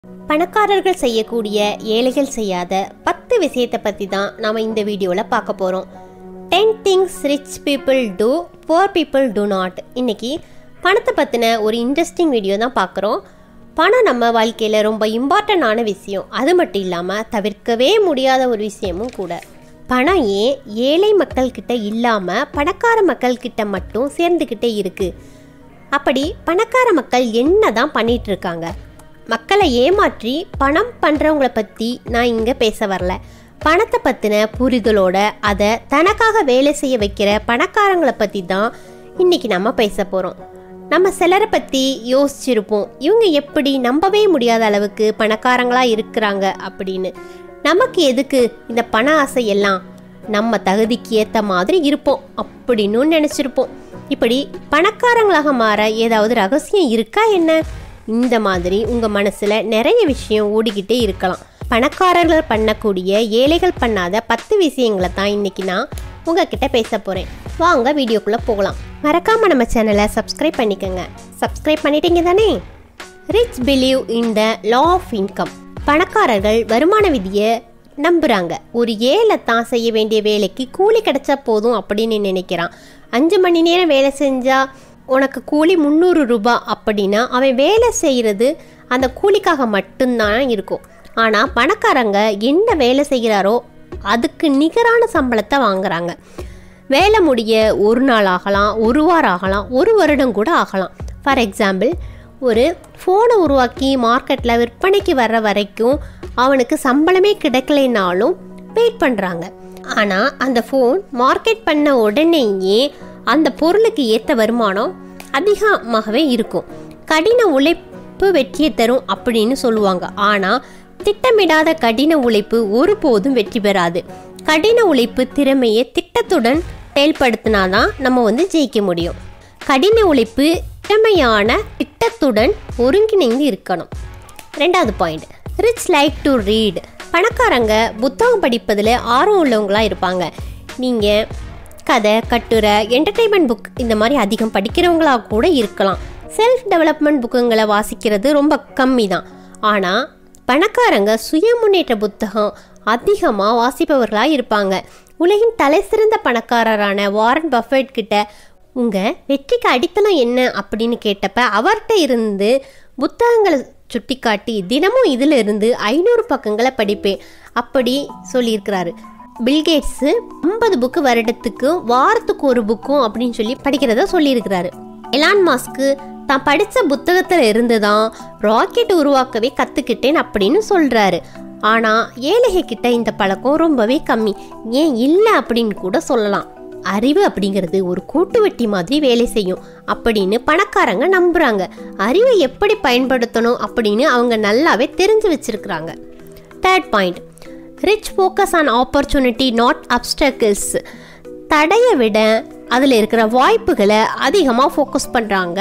பணக்காரர்கள் செய்யக்கூடிய ஏழைகள் செய்யாத பத்து விஷயத்தை பற்றி தான் நாம் இந்த வீடியோவில் பார்க்க போகிறோம் ten things rich people do poor people do not இன்னைக்கு பணத்தை பற்றின ஒரு இன்ட்ரெஸ்டிங் வீடியோ தான் பார்க்குறோம் பணம் நம்ம வாழ்க்கையில் ரொம்ப இம்பார்ட்டண்டான விஷயம் அது மட்டும் இல்லாமல் தவிர்க்கவே முடியாத ஒரு விஷயமும் கூட பணம் ஏன் ஏழை மக்கள்கிட்ட இல்லாமல் பணக்கார மக்கள்கிட்ட மட்டும் சேர்ந்துக்கிட்டே இருக்குது அப்படி பணக்கார மக்கள் என்ன தான் பண்ணிட்டு இருக்காங்க மக்களை ஏமாற்றி பணம் பண்ணுறவங்கள பற்றி நான் இங்கே பேச வரல பணத்தை பற்றின புரிதலோட அதை தனக்காக வேலை செய்ய வைக்கிற பணக்காரங்களை பற்றி தான் இன்னைக்கு நம்ம பேச போகிறோம் நம்ம சிலரை பற்றி யோசிச்சிருப்போம் இவங்க எப்படி நம்பவே முடியாத அளவுக்கு பணக்காரங்களாக இருக்கிறாங்க அப்படின்னு நமக்கு எதுக்கு இந்த பண ஆசை எல்லாம் நம்ம தகுதிக்கு ஏற்ற மாதிரி இருப்போம் அப்படின்னு நினச்சிருப்போம் இப்படி பணக்காரங்களாக மாற ஏதாவது ரகசியம் இருக்கா என்ன இந்த மாதிரி உங்கள் மனசில் நிறைய விஷயம் ஓடிக்கிட்டே இருக்கலாம் பணக்காரர்கள் பண்ணக்கூடிய ஏழைகள் பண்ணாத பத்து விஷயங்களை தான் இன்னைக்கு நான் உங்ககிட்ட பேச போகிறேன் வாங்க வீடியோக்குள்ளே போகலாம் மறக்காமல் நம்ம சேனலை சப்ஸ்கிரைப் பண்ணிக்கோங்க சப்ஸ்கிரைப் பண்ணிட்டீங்க தானே rich believe in the law of income பணக்காரர்கள் வருமான விதியை நம்புகிறாங்க ஒரு ஏழை தான் செய்ய வேண்டிய வேலைக்கு கூலி கிடைச்சா போதும் அப்படின்னு நினைக்கிறான் அஞ்சு மணி நேரம் வேலை செஞ்சால் உனக்கு கூலி முந்நூறு ரூபாய் அப்படின்னா அவன் வேலை செய்கிறது அந்த கூலிக்காக மட்டும்தான் இருக்கும் ஆனால் பணக்காரங்க என்ன வேலை செய்கிறாரோ அதுக்கு நிகரான சம்பளத்தை வாங்குறாங்க வேலை முடிய ஒரு நாள் ஆகலாம் ஒரு வாரம் ஆகலாம் ஒரு வருடம் கூட ஆகலாம் ஃபார் எக்ஸாம்பிள் ஒரு ஃபோனை உருவாக்கி மார்க்கெட்டில் விற்பனைக்கு வர்ற வரைக்கும் அவனுக்கு சம்பளமே கிடைக்கலைனாலும் வெயிட் பண்ணுறாங்க ஆனால் அந்த ஃபோன் மார்க்கெட் பண்ண உடனேயே அந்த பொருளுக்கு ஏற்ற வருமானம் அதிகமாகவே இருக்கும் கடின உழைப்பு வெற்றியை தரும் அப்படின்னு சொல்லுவாங்க ஆனால் திட்டமிடாத கடின உழைப்பு ஒருபோதும் வெற்றி பெறாது கடின உழைப்பு திறமையை திட்டத்துடன் செயல்படுத்தினாதான் நம்ம வந்து ஜெயிக்க முடியும் கடின உழைப்பு திறமையான திட்டத்துடன் ஒருங்கிணைந்து இருக்கணும் ரெண்டாவது point rich like to read பணக்காரங்க புத்தகம் படிப்பதில் ஆர்வம் உள்ளவங்களாக இருப்பாங்க நீங்கள் கதை கட்டுரை என்டர்டெயின்மெண்ட் புக் இந்த மாதிரி அதிகம் படிக்கிறவங்களா கூட இருக்கலாம் செல்ஃப் டெவலப்மெண்ட் புக்குங்களை வாசிக்கிறது ரொம்ப கம்மி தான் ஆனால் பணக்காரங்க சுய முன்னேற்ற புத்தகம் அதிகமாக வாசிப்பவர்களாக இருப்பாங்க உலகின் தலை சிறந்த பணக்காரரான வாரன் பஃபெட் கிட்ட உங்கள் வெற்றிக்கு அடித்தளம் என்ன அப்படின்னு கேட்டப்ப அவர்கிட்ட இருந்து புத்தகங்களை சுட்டிக்காட்டி தினமும் இதில் இருந்து ஐநூறு பக்கங்களை படிப்பேன் அப்படி சொல்லியிருக்கிறாரு பில்கேட்ஸு ஐம்பது புக்கு வருடத்துக்கு வாரத்துக்கு ஒரு புக்கும் அப்படின்னு சொல்லி படிக்கிறத சொல்லியிருக்கிறாரு எலான் மாஸ்க்கு தான் படித்த புத்தகத்தில் இருந்து தான் ராக்கெட் உருவாக்கவே கற்றுக்கிட்டேன் அப்படின்னு சொல்கிறாரு ஆனால் ஏழைக கிட்ட இந்த பழக்கம் ரொம்பவே கம்மி ஏன் இல்லை அப்படின்னு கூட சொல்லலாம் அறிவு அப்படிங்கிறது ஒரு கூட்டு வெட்டி மாதிரி வேலை செய்யும் அப்படின்னு பணக்காரங்க நம்புறாங்க அறிவை எப்படி பயன்படுத்தணும் அப்படின்னு அவங்க நல்லாவே தெரிஞ்சு வச்சிருக்கிறாங்க third point rich focus on opportunity not obstacles தடையை விட அதில் இருக்கிற வாய்ப்புகளை அதிகமாக ஃபோக்கஸ் பண்ணுறாங்க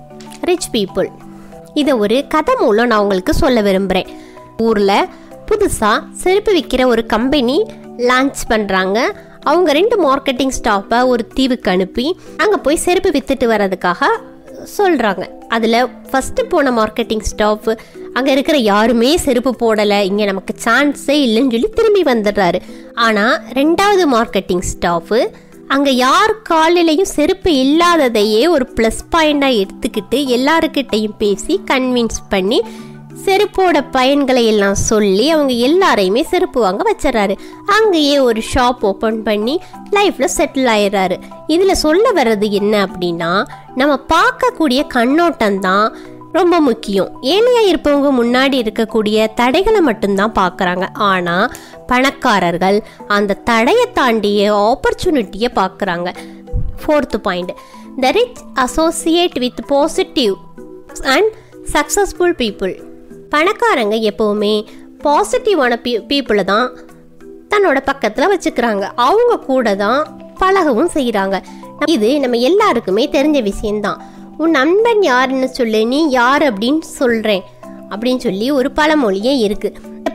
ரிச் பீப்புள் இதை ஒரு கதை மூலம் நான் உங்களுக்கு சொல்ல விரும்புகிறேன் ஊரில் புதுசாக செருப்பு விற்கிற ஒரு கம்பெனி லான்ச் பண்ணுறாங்க அவங்க ரெண்டு மார்க்கெட்டிங் ஸ்டாஃபை ஒரு தீவுக்கு அனுப்பி அங்கே போய் செருப்பு விற்றுட்டு வர்றதுக்காக சொல்கிறாங்க அதில் ஃபஸ்ட்டு போன மார்க்கெட்டிங் ஸ்டாஃப் அங்கே இருக்கிற யாருமே செருப்பு போடலை இங்கே நமக்கு சான்ஸே இல்லைன்னு சொல்லி திரும்பி வந்துடுறாரு ஆனால் ரெண்டாவது மார்க்கெட்டிங் ஸ்டாஃபு அங்கே யார் காலிலையும் செருப்பு இல்லாததையே ஒரு ப்ளஸ் பாயிண்டாக எடுத்துக்கிட்டு எல்லாருக்கிட்டையும் பேசி கன்வின்ஸ் பண்ணி செருப்போட பயன்களை எல்லாம் சொல்லி அவங்க எல்லாரையுமே செருப்பு வாங்க வச்சிடறாரு அங்கேயே ஒரு ஷாப் ஓப்பன் பண்ணி லைஃப்பில் செட்டில் ஆயிடுறாரு இதில் சொல்ல வர்றது என்ன அப்படின்னா நம்ம பார்க்கக்கூடிய கண்ணோட்டம் தான் ரொம்ப முக்கியம் ஏழையாக இருப்பவங்க முன்னாடி இருக்கக்கூடிய தடைகளை மட்டும்தான் பார்க்குறாங்க ஆனால் பணக்காரர்கள் அந்த தடையை தாண்டிய ஆப்பர்ச்சுனிட்டியை பார்க்குறாங்க fourth point the rich associate with positive and successful people பணக்காரங்க எப்போவுமே பாசிட்டிவான பீ பீப்புளை தான் தன்னோட பக்கத்தில் வச்சுக்கிறாங்க அவங்க கூட தான் பழகவும் செய்கிறாங்க இது நம்ம எல்லாருக்குமே தெரிஞ்ச விஷயம்தான் உன் நண்பன் யாருன்னு சொல்லு நீ யார் அப்படின்னு சொல்கிறேன் அப்படின்னு சொல்லி ஒரு பழமொழியே இருக்குது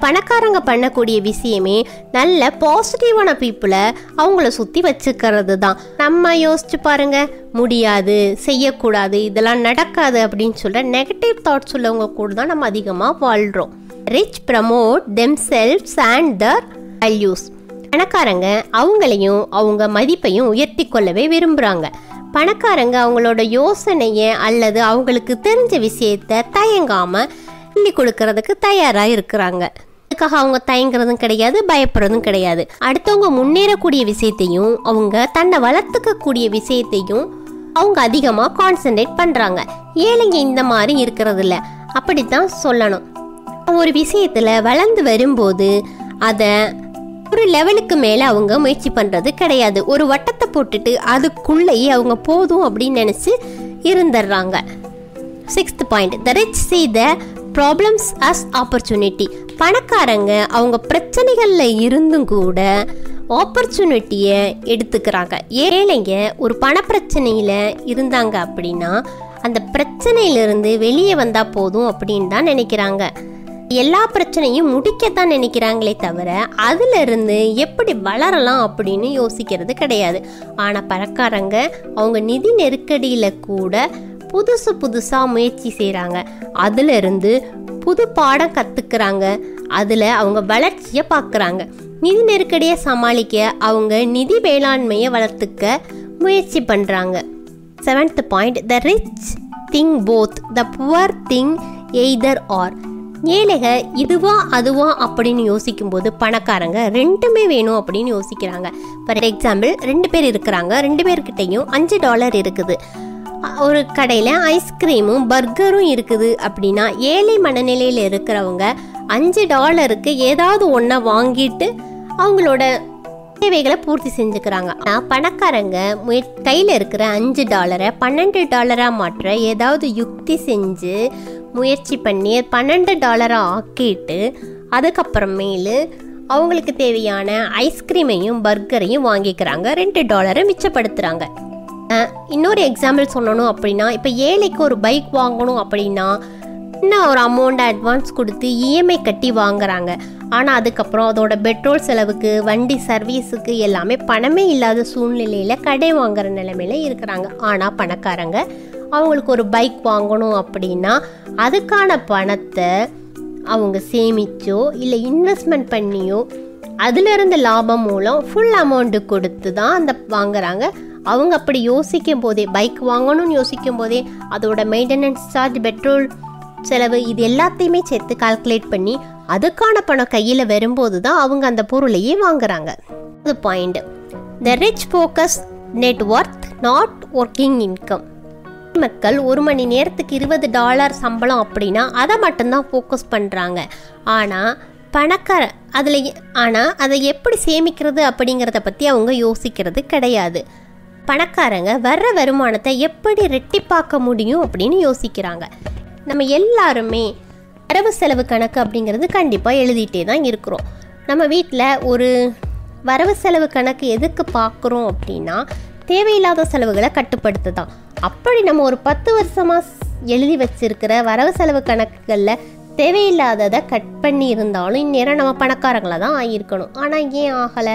பணக்காரங்க பண்ணக்கூடிய விஷயமே நல்ல பாசிட்டிவான பீப்புளை அவங்கள சுற்றி வச்சுக்கிறது தான் நம்ம யோசிச்சு பாருங்க முடியாது செய்யக்கூடாது இதெல்லாம் நடக்காது அப்படின்னு சொல்கிற நெகட்டிவ் தாட்ஸ் உள்ளவங்க கூட தான் நம்ம அதிகமாக வாழ்கிறோம் rich promote themselves and their values பணக்காரங்க அவங்களையும் அவங்க மதிப்பையும் உயர்த்தி கொள்ளவே விரும்புகிறாங்க பணக்காரங்க அவங்களோட யோசனையை அல்லது அவங்களுக்கு தெரிஞ்ச விஷயத்த தயங்காமல் சொல்லி கொடுக்கறதுக்கு தயாராக இருக்கிறாங்க அதுக்காக அவங்க தயங்குறதும் கிடையாது பயப்படுறதும் கிடையாது அடுத்தவங்க முன்னேறக்கூடிய விஷயத்தையும் அவங்க தன்னை வளர்த்துக்கக்கூடிய விஷயத்தையும் அவங்க அதிகமாக கான்சென்ட்ரேட் பண்ணுறாங்க ஏழைங்க இந்த மாதிரி இருக்கிறது இல்லை அப்படித்தான் சொல்லணும் ஒரு விஷயத்தில் வளர்ந்து வரும்போது அதை ஒரு லெவலுக்கு மேலே அவங்க முயற்சி பண்ணுறது கிடையாது ஒரு வட்டத்தை போட்டுட்டு அதுக்குள்ளேயே அவங்க போதும் அப்படின்னு நினச்சி இருந்துடுறாங்க sixth point the rich see the problems as opportunity பணக்காரங்க அவங்க பிரச்சனைகளில் இருந்தும் கூட ஆப்பர்ச்சுனிட்டியை எடுத்துக்கிறாங்க ஏழைங்க ஒரு பணப்பிரச்சனையில் இருந்தாங்க அப்படின்னா அந்த பிரச்சனையிலிருந்து வெளியே வந்தால் போதும் அப்படின்னு தான் நினைக்கிறாங்க எல்லா பிரச்சனையும் முடிக்கத்தான் நினைக்கிறாங்களே தவிர அதுல இருந்து எப்படி வளரலாம் அப்படின்னு யோசிக்கிறது கிடையாது ஆனால் பணக்காரங்க அவங்க நிதி நெருக்கடியில் கூட புதுசு புதுசாக முயற்சி செய்கிறாங்க அதுல இருந்து புது பாடம் கற்றுக்குறாங்க அதில் அவங்க வளர்ச்சியை பார்க்குறாங்க நிதி நெருக்கடியை சமாளிக்க அவங்க நிதி வேளாண்மையை வளர்த்துக்க முயற்சி பண்ணுறாங்க seventh point the rich think both the poor think either or ஏழைக இதுவா அதுவா அப்படின்னு யோசிக்கும்போது பணக்காரங்க ரெண்டுமே வேணும் அப்படின்னு யோசிக்கிறாங்க ஃபார் எக்ஸாம்பிள் ரெண்டு பேர் இருக்கிறாங்க ரெண்டு பேர்கிட்டையும் அஞ்சு டாலர் இருக்குது அ- ஒரு கடையில் ஐஸ்கிரீமும் பர்கரும் இருக்குது அப்படின்னா ஏழை மனநிலையில் இருக்கிறவங்க அஞ்சு டாலருக்கு ஏதாவது ஒன்றை வாங்கிட்டு அவங்களோட தேவைகளை பூர்த்தி செஞ்சுக்கிறாங்க ஆனால் பணக்காரங்க முய கையில் இருக்கிற அஞ்சு டாலரை பன்னெண்டு டாலராக மாற்ற ஏதாவது யுக்தி செஞ்சு முயற்சி பண்ணி பன்னெண்டு டாலராக ஆக்கிட்டு அதுக்கப்புறமேலு அவங்களுக்கு தேவையான ஐஸ்கிரீமையும் பர்கரையும் வாங்கிக்கிறாங்க ரெண்டு டாலரை மிச்சப்படுத்துகிறாங்க அஹ், இன்னொரு எக்ஸாம்பிள் சொல்லணும் அப்படின்னா இப்போ ஏழைக்கு ஒரு பைக் வாங்கணும் அப்படின்னா இன்னும் ஒரு அமௌண்ட் அட்வான்ஸ் கொடுத்து இஎம்ஐ கட்டி வாங்குறாங்க ஆனால் அதுக்கப்புறம் அதோட பெட்ரோல் செலவுக்கு வண்டி சர்வீஸுக்கு எல்லாமே பணமே இல்லாத சூழ்நிலையில் கடை வாங்குற நிலைமையில இருக்கிறாங்க ஆனால் பணக்காரங்க அவங்களுக்கு ஒரு பைக் வாங்கணும் அப்படின்னா அதுக்கான பணத்தை அவங்க சேமிச்சோ இல்லை இன்வெஸ்ட்மெண்ட் பண்ணியோ அதிலிருந்து லாபம் மூலம் ஃபுல் அமௌண்ட்டு கொடுத்து தான் அந்த வாங்குறாங்க அவங்க அப்படி யோசிக்கும் போதே பைக் வாங்கணும்னு யோசிக்கும் போதே அதோட மெயின்டெனன்ஸ் சார்ஜ் பெட்ரோல் செலவு இது எல்லாத்தையுமே சேர்த்து கால்குலேட் பண்ணி அதுக்கான பணம் கையில் வரும்போது தான் அவங்க அந்த பொருளையே வாங்குறாங்க அது point the rich focus net worth not working income மக்கள் ஒரு மணி நேரத்துக்கு இருபது டாலர் சம்பளம் அப்படின்னா அதை மட்டும்தான் ஃபோக்கஸ் பண்ணுறாங்க ஆனால் பணக்கார அதில் ஆனால் அதை எப்படி சேமிக்கிறது அப்படிங்கிறத பற்றி அவங்க யோசிக்கிறது கிடையாது பணக்காரங்க வர்ற வருமானத்தை எப்படி ரெட்டிப்பாக்க முடியும் அப்படின்னு யோசிக்கிறாங்க நம்ம எல்லாருமே வரவு செலவு கணக்கு அப்படிங்கிறது கண்டிப்பாக எழுதிட்டே தான் இருக்கிறோம் நம்ம வீட்டில் ஒரு வரவு செலவு கணக்கு எதுக்கு பார்க்குறோம் அப்படின்னா தேவையில்லாத செலவுகளை கட்டுப்படுத்த தான் அப்படி நம்ம ஒரு பத்து வருஷமாக எழுதி வச்சிருக்கிற வரவு செலவு கணக்குகளில் தேவையில்லாததை கட் பண்ணி இருந்தாலும் இந்நேரம் நம்ம பணக்காரங்களாக தான் ஆகியிருக்கணும் ஆனால் ஏன் ஆகலை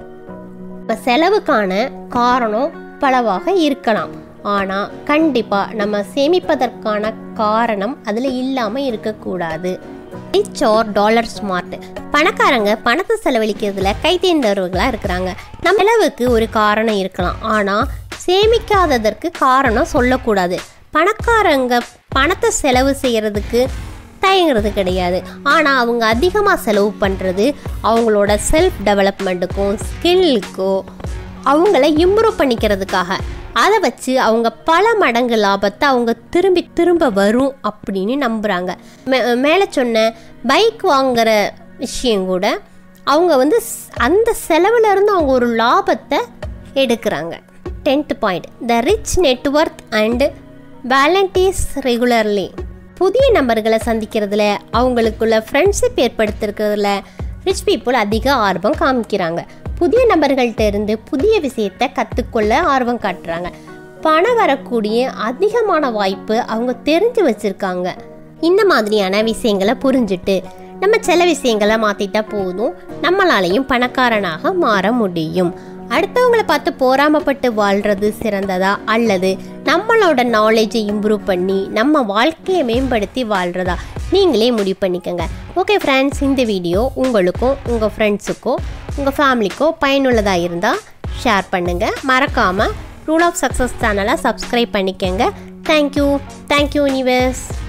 இப்போ செலவுக்கான காரணம் பலவாக இருக்கலாம் ஆனால் கண்டிப்பாக நம்ம சேமிப்பதற்கான காரணம் அதில் இல்லாமல் இருக்கக்கூடாது ரிச் ஆர் டாலர் ஸ்மார்ட் பணக்காரங்க பணத்தை செலவழிக்கிறதுல கைத்தேர்ந்தவர்களாக இருக்கிறாங்க நம்ம செலவுக்கு ஒரு காரணம் இருக்கலாம் ஆனால் சேமிக்காததற்கு காரணம் சொல்லக்கூடாது பணக்காரங்க பணத்தை செலவு செய்கிறதுக்கு தயங்குறது கிடையாது ஆனால் அவங்க அதிகமாக செலவு பண்ணுறது அவங்களோட செல்ஃப் டெவலப்மெண்ட்டுக்கும் ஸ்கில்லுக்கோ அவங்கள இம்ப்ரூவ் பண்ணிக்கிறதுக்காக அதை வச்சு அவங்க பல மடங்கு லாபத்தை அவங்க திரும்பி திரும்ப வரும் அப்படின்னு நம்புகிறாங்க மே மேலே சொன்ன பைக் வாங்குற விஷயம் கூட அவங்க வந்து ஸ்- அந்த செலவுல இருந்து அவங்க ஒரு லாபத்தை எடுக்கிறாங்க tenth point the rich network and volunteers regularly புதிய நபர்களை சந்திக்கிறதுல அவங்களுக்குள்ள ஃப்ரெண்ட்ஷிப் ஏற்படுத்திருக்கிறதுல ரிச் பீப்புள் அதிக ஆர்வம் காமிக்கிறாங்க புதிய நபர்கள்ட்ட இருந்து புதிய விஷயத்தை கற்றுக்கொள்ள ஆர்வம் காட்டுறாங்க பணம் வரக்கூடிய அதிகமான வாய்ப்பு அவங்க தெரிஞ்சு வச்சிருக்காங்க இந்த மாதிரியான விஷயங்களை புரிஞ்சுட்டு நம்ம சில விஷயங்களை மாற்றிட்டா போதும் நம்மளாலையும் பணக்காரனாக மாற முடியும் அடுத்தவங்களை பார்த்து போராமப்பட்டு வாழ்றது சிறந்ததா அல்லது நம்மளோட நாலேஜை இம்ப்ரூவ் பண்ணி நம்ம வாழ்க்கையை மேம்படுத்தி வாழ்றதா நீங்களே முடிவு பண்ணிக்கோங்க ஓகே ஃப்ரெண்ட்ஸ் இந்த வீடியோ உங்களுக்கும் உங்கள் ஃப்ரெண்ட்ஸுக்கோ உங்கள் ஃபேமிலிக்கோ பயனுள்ளதாக இருந்தால் ஷேர் பண்ணுங்கள் மறக்காமல் ரூல் ஆஃப் சக்ஸஸ் சேனலை சப்ஸ்கிரைப் பண்ணிக்கோங்க தேங்க்யூ தேங்க்யூ யூனிவர்ஸ்